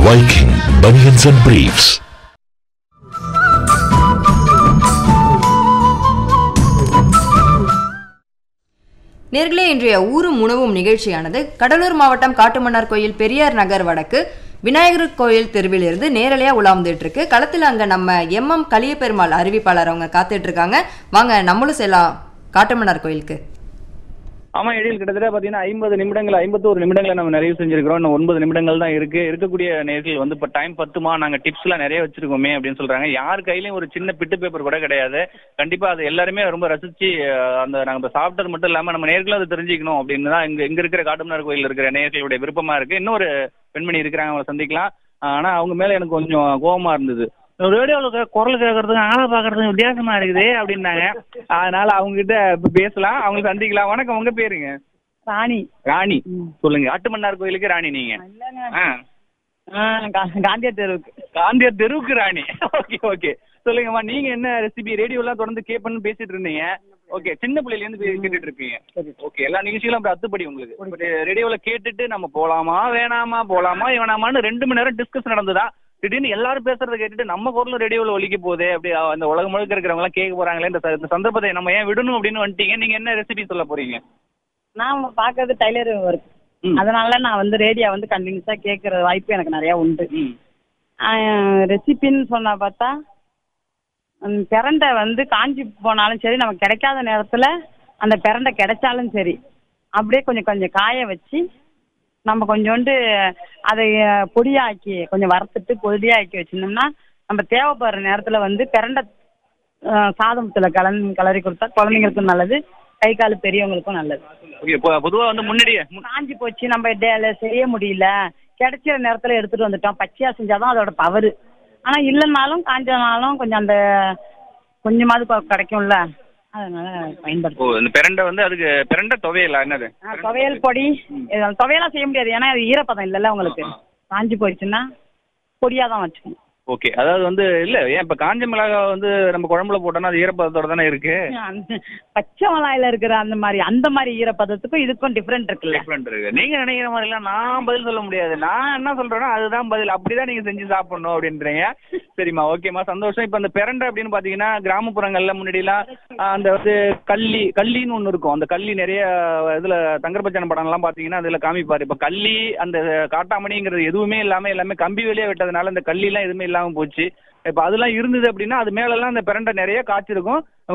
Viking Bunions and Briefs. நேர்களே இன்றைய ஊரும் உணவும் நிகழ்ச்சியானது கடலூர் மாவட்டம் காட்டுமன்னார் கோயில் பெரியார் நகர் வடக்கு விநாயகர் கோயில் தெருவிலிருந்து நேரலையா உலாந்துட்டு இருக்கு களத்தில் அங்க நம்ம எம் எம் கலியபெருமாள் அறிவிப்பாளர் அவங்க காத்துட்டு இருக்காங்க வாங்க நம்மளும் செல்லாம் காட்டுமன்னார் கோயிலுக்கு ஆமா எழில் கிட்டத்தட்ட பாத்தீங்கன்னா ஐம்பது நிமிடங்கள் ஐம்பத்தோரு நிமிடங்களை நம்ம நிறைவு செஞ்சிருக்கிறோம் இன்னும் ஒன்பது நிமிடங்கள் தான் இருக்கு இருக்கக்கூடிய நேர்கள் வந்து இப்ப டைம் பத்துமா நாங்க டிப்ஸ் எல்லாம் நிறைய வச்சிருக்கோமே அப்படின்னு சொல்றாங்க யார் கையிலயும் ஒரு சின்ன பிட்டு பேப்பர் கூட கிடையாது கண்டிப்பா அது எல்லாருமே ரொம்ப ரசிச்சு அஹ், அந்த நாங்க இப்ப சாப்பிட்டது மட்டும் இல்லாம நம்ம நேர்களும் அதை தெரிஞ்சுக்கணும் அப்படின்னு தான் இங்க இங்க இருக்கிற காட்டுமன்னார் கோயில் இருக்கிற நேர்களுடைய விருப்பமா இருக்கு இன்னொரு பெண்மணி இருக்கிறாங்க அவங்களை சந்திக்கலாம் ஆனா அவங்க மேல எனக்கு கொஞ்சம் கோபமா இருந்தது ரேடியோவில் குரல் கேட்கறதுக்கும் ஆளை பார்க்கறதுக்கும் வித்தியாசமா இருக்குது அப்படின்னாங்க அதனால அவங்க கிட்ட இப்ப பேசலாம் அவங்க சந்திக்கலாம் வணக்கம் உங்க பேருங்க ராணி ராணி சொல்லுங்க ஆட்டுமன்னார் கோயிலுக்கு ராணி நீங்க ஆ. ஆ, கா- காந்தியார் தெருவுக்கு காந்தியார் தெருவுக்கு ராணி ஓகே ஓகே சொல்லுங்கம்மா நீங்க என்ன ரெசிபி ரேடியோ எல்லாம் தொடர்ந்து கேட்பன்னு பேசிட்டு இருந்தீங்க ஓகே சின்ன பிள்ளைல இருந்து பே- கேட்டுட்டு இருப்பீங்க ஓகே எல்லா நிகழ்ச்சிகளும் அப்படி அத்துப்படி உங்களுக்கு ரேடியோல கேட்டுட்டு நம்ம போலாமா வேணாமா போலாமா வேணாமான்னு ரெண்டு மணி நேரம் டிஸ்கஸ் நடந்ததா திடீர்னு எல்லாரும் பேசுறத கேட்டுட்டு நம்ம குரலும் ரேடியோல ஒலிக்க போதே அப்படி அஹ், அந்த உலகம் முழுக்க இருக்கிறவங்க எல்லாம் கேட்க போறாங்களே இந்த ச- இந்த சந்தர்ப்பத்தை நம்ம ஏன் விடணும் அப்படின்னு வந்துட்டீங்க நீங்க என்ன ரெசிபி சொல்ல போறீங்க நான் பார்க்கறது டைலர் ஒர்க் ம். அதனால நான் வந்து ரேடியோ வந்து கண்டினியூஸா கேட்கற வாய்ப்பு எனக்கு நிறைய உண்டு ம் ரெசிபின்னு சொன்னா பார்த்தா ம், பிரண்டை வந்து காஞ்சி போனாலும் சரி நமக்கு கிடைக்காத நேரத்துல அந்த பிரண்டை கிடைச்சாலும் சரி அப்படியே கொஞ்சம் கொஞ்சம் காய வச்சு நம்ம கொஞ்சோண்டு அதை அஹ், பொடியாக்கி கொஞ்சம் வறுத்துட்டு பொடியாக்கி வச்சிருந்தோம்னா நம்ம தேவைப்படுற நேரத்துல வந்து பிரண்டை அஹ், சாதத்துல கலன் கலரி கொடுத்தா குழந்தைங்களுக்கும் நல்லது கை கால் பெரியவங்களுக்கும் நல்லது ஓகே பொ- பொதுவா வந்து முன்னாடியே மு- காஞ்சி போச்சு நம்ம டே- செய்ய முடியல கிடைக்கிற நேரத்துல எடுத்துட்டு வந்துட்டோம் பச்சையா செஞ்சாதான் அதோட பவர் ஆனா இல்லைன்னாலும் காஞ்சனாலும் கொஞ்சம் அந்த கொஞ்சமாவது கொ- கிடைக்கும்ல அதனால ஓ பயன்படுத்தும் இந்த பிரண்டை வந்து அதுக்கு பிரண்டை துவையலா என்னது ஆ, துவையல் பொடி இது துவையெல்லாம் செய்ய முடியாது ஏன்னா அது ஈரப்பதம் இல்லைல்ல உங்களுக்கு காஞ்சி போயிடுச்சுன்னா பொடியா தான் வச்சுக்கணும் ஓகே அதாவது வந்து இல்ல ஏன் இப்ப காஞ்ச மிளகாய் வந்து நம்ம குழம்புல போட்டோம்னா அது ஈரப்பதத்தோட தானே இருக்கு அந்த பச்சை மிளகாயில இருக்கிற அந்த மாதிரி அந்த மாதிரி ஈரப்பதத்துக்கும் இதுக்கும் டிஃப்ரெண்ட் இருக்குல்ல டிஃப்ரெண்ட் இருக்கு நீங்க நினைக்கிற மாதிரி எல்லாம் நான் பதில் சொல்ல முடியாது நான் என்ன சொல்றேனோ அதுதான் பதில் அப்படிதான் நீங்க செஞ்சு சாப்பிடணும் அப்படின்றீங்க சரிம்மா ஓகேம்மா சந்தோஷம் இப்ப அந்த பிரண்டை அப்படின்னு பாத்தீங்கன்னா கிராமப்புறங்கள்ல முன்னாடிலாம் ஆஹ், அந்த வந்து கள்ளி கள்ளின்னு ஒண்ணு இருக்கும் அந்த கள்ளி நிறைய இதுல தங்கர்பச்சன படம் எல்லாம் பாத்தீங்கன்னா அதுல காமிப்பாரு இப்ப கள்ளி அந்த காட்டாமணிங்கிறது எதுவுமே இல்லாம எல்லாமே கம்பி வெளியே விட்டதுனால அந்த கள்ளி எல்லாம் எதுவுமே இல்லாம போச்சு இப்ப அதெல்லாம் இருந்தது அப்படின்னா அது மேல எல்லாம் அந்த பிரண்டை நிறைய காய்ச்சிருக்கும்